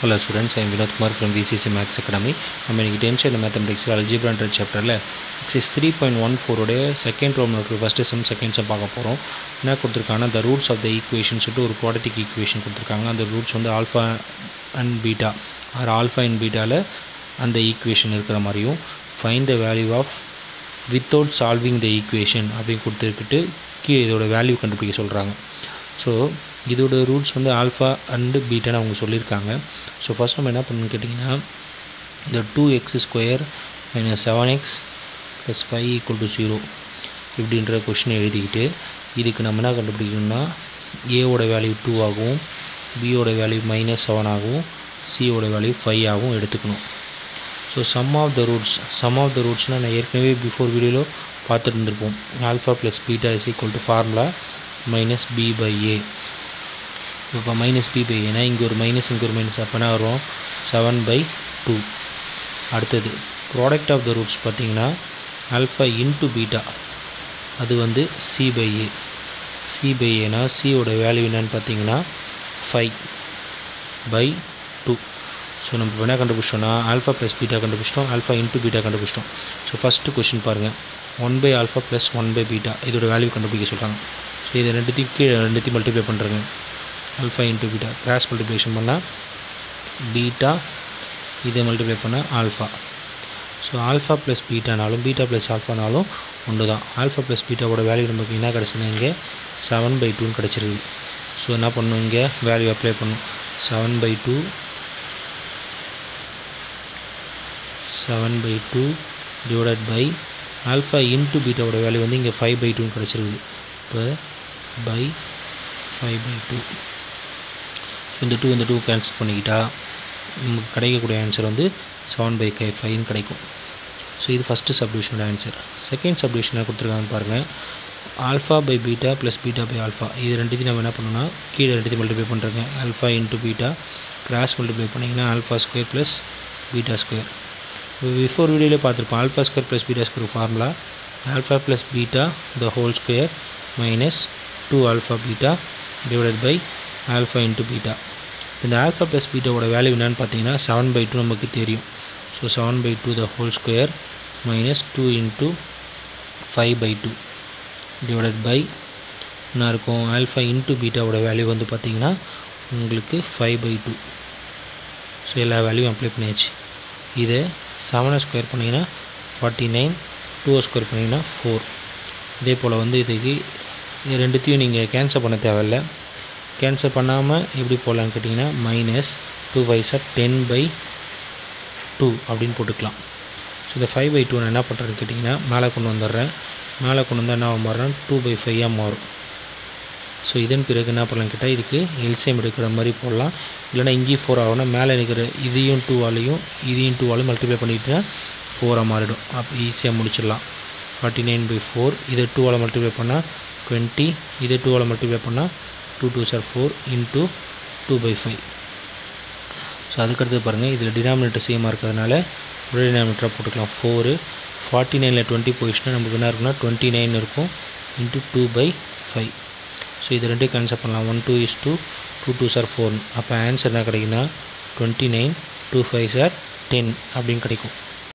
hello students I'm Vinod Kumar from VCC maths academy நம்ம இன்றைக்கி டென்ஷன் மேத்தமெட்டிக்ஸில் அல்ஜிப்ரான்ற சாப்டரில் சிக்ஸ் த்ரீ பாயிண்ட் ஒன் ஃபோரோடைய செகண்ட் ரோம் இருக்கிற ஃபஸ்ட்டு செம் செகண்ட் செம் பார்க்க போகிறோம் என்ன கொடுத்துருக்காங்கன்னா the roots of the equation சொல்லிட்டு ஒரு குவாடிட்டிக் ஈக்குவேஷன் கொடுத்துருக்காங்க அந்த ரூட்ஸ் வந்து alpha and beta are alpha and பீட்டாவில் அந்த ஈக்குவேஷன் இருக்கிற மாதிரியும் find the value of without solving the equation அப்படின்னு கொடுத்துருக்கிட்டு கீழே இதோட வேல்யூ கண்டுபிடிக்க சொல்கிறாங்க ஸோ இதோட ரூட்ஸ் வந்து ஆல்ஃபா அண்டு பீட்டான்னு அவங்க சொல்லியிருக்காங்க ஸோ ஃபஸ்ட் நம்ம என்ன பண்ணணும்னு கேட்டிங்கன்னா இந்த two x square minus seven x plus five equal to zero இப்படின்ற கொஷினை எழுதிக்கிட்டு இதுக்கு நம்ம என்ன கண்டுபிடிக்கணும்னா ஏவோட வேல்யூ டூ ஆகவும் பியோட வேல்யூ மைனஸ் செவன் ஆகவும் சியோட வேல்யூ ஃபைவ் ஆகவும் எடுத்துக்கணும் so sum of the roots sum of the ரூட்ஸ்னால் நான் ஏற்கனவே பிஃபோர் வீடியோவில் பார்த்துட்டு இருந்திருப்போம் alpha plus beta is equal to formula minus b by a இப்போ மைனஸ் பி பை ஏன்னா இங்கே ஒரு மைனஸ் இங்கே ஒரு மைனஸ் அப்போனா வரும் செவன் பை டூ அடுத்தது ப்ராடக்ட் ஆஃப் த ரூட்ஸ் பார்த்தீங்கன்னா ஆல்ஃபா இன்ட்டு பீட்டா அது வந்து c by a c by ஏனா சியோட வேல்யூ என்னன்னு பார்த்தீங்கன்னா ஃபைவ் பை டூ ஸோ நம்ம இப்போ என்ன கண்டுபிடிச்சோம்னா ஆல்ஃபா ப்ளஸ் பீட்டா கண்டுபிடிச்சிட்டோம் ஆல்ஃபா இன்ட்டு பீட்டா கண்டுபிடிச்சிட்டோம் ஸோ ஃபஸ்ட்டு கொஷின் பாருங்கள் one by alpha plus one by beta இதோட வேல்யூ கண்டுபிடிக்க சொல்கிறாங்க ஸோ இதை ரெண்டுத்தையும் கீழே ரெண்டுத்தையும் மல்டிப்ளை பண்ணுறேங்க alpha into beta cross multiplication பண்ணால் பீட்டா இதை மல்டிப்ளை பண்ணால் ஆல்ஃபா ஸோ ஆல்ஃபா ப்ளஸ் பீட்டானாலும் பீட்டா ப்ளஸ் ஆல்ஃபானாலும் ஒன்று தான் ஆல்ஃபா ப்ளஸ் பீட்டாவோட வேல்யூ நமக்கு என்ன கிடச்சுன்னா இங்கே செவன் பை டூன்னு கிடச்சிருக்கு ஸோ என்ன பண்ணணும் இங்கே வேல்யூ அப்ளை பண்ணணும் seven by two seven by two divided by alpha into பீட்டாவோட வேல்யூ வந்து இங்கே ஃபைவ் பை டூன்னு கிடச்சிருக்குது இப்போ பை ஃபைவ் பை டூ இந்த டூ இந்த டூ கேன்சல் பண்ணிக்கிட்டால் நமக்கு கிடைக்கக்கூடிய ஆன்சர் வந்து செவன் பை கை ஃபைவ்னு கிடைக்கும் ஸோ இது ஃபஸ்ட்டு சப்டிவிஷனோட ஆன்சர் செகண்ட் சப்டிவிஷனாக கொடுத்துருக்காங்கன்னு பாருங்கள் alpha by beta plus beta by alpha இது ரெண்டுத்தையும் நம்ம என்ன பண்ணோம்னா கீழே ரெண்டுத்தையும் மல்டிப்ளை பண்ணுறேங்க alpha into beta cross multiply பண்ணிங்கன்னா alpha square plus beta square before வீடியோவில் பார்த்துருப்போம் alpha square plus beta square formula alpha plus beta the whole square minus two alpha beta divided by alpha into beta இந்த alpha plus பீட்டாவோட value என்னன்னு பார்த்தீங்கன்னா seven by two நமக்கு தெரியும் so seven by two the whole square minus two into five by two divided by என்ன இருக்கும் alpha into பீட்டாவோட value வந்து பார்த்தீங்கன்னா உங்களுக்கு ஃபைவ் பை டூ ஸோ எல்லா வேல்யூவும் அப்ளை பண்ணியாச்சு இதை செவனை ஸ்கொயர் பண்ணிங்கன்னா ஃபார்ட்டி நைன் டூவை ஸ்கொயர் பண்ணிங்கன்னா ஃபோர் இதே போல் வந்து இதுக்கு இது ரெண்டுத்தையும் நீங்கள் கேன்சல் பண்ண தேவையில்ல கேன்சல் பண்ணாமல் எப்படி போடலான்னு கேட்டிங்கன்னா minus two five are ten by two அப்படின்னு போட்டுக்கலாம் ஸோ இந்த ஃபைவ் பை டூ நான் என்ன பண்ணுறேன்னு கேட்டிங்கன்னா மேலே கொண்டு வந்துடுறேன் மேலே கொண்டு வந்தால் என்ன மாறுறேன் டூ பை ஃபைவாக மாறும் ஸோ இதன் பிறகு என்ன பண்ணலான்னு கேட்டால் இதுக்கு எல்சிஎம் எடுக்கிற மாதிரி போடலாம் இல்லைனா இங்கேயும் ஃபோர் ஆகும்னா மேலே இருக்கிற இதையும் டூவாலையும் இதையும் டூவாலையும் மல்டிப்ளை பண்ணிட்டுனா ஃபோராக மாறிடும் அப்போ ஈஸியாக முடிச்சிடலாம் ஃபார்ட்டி நைன் பை ஃபோர் இதை டூவால் மல்டிப்ளை பண்ணால் டுவெண்ட்டி இதை டூவால் மல்டிப்ளை பண்ணால் two two are four into two by five so அதுக்கடுத்து பாருங்கள் இதில் டினாமினேட்டர் சேமாக இருக்கிறதுனால ஒரே டினாமினேட்டராக போட்டுக்கலாம் ஃபோரு ஃபார்ட்டி நைனில் டுவெண்ட்டி போயிடுச்சுன்னா நமக்கு என்ன இருக்குன்னா டுவெண்ட்டி நைன் இருக்கும் into two by five so இது ரெண்டையும் கேன்சல் பண்ணலாம் one two is two two two are four அப்போ ஆன்சர் என்ன கிடைக்குன்னா twenty nine two five are ten அப்படின்னு கிடைக்கும்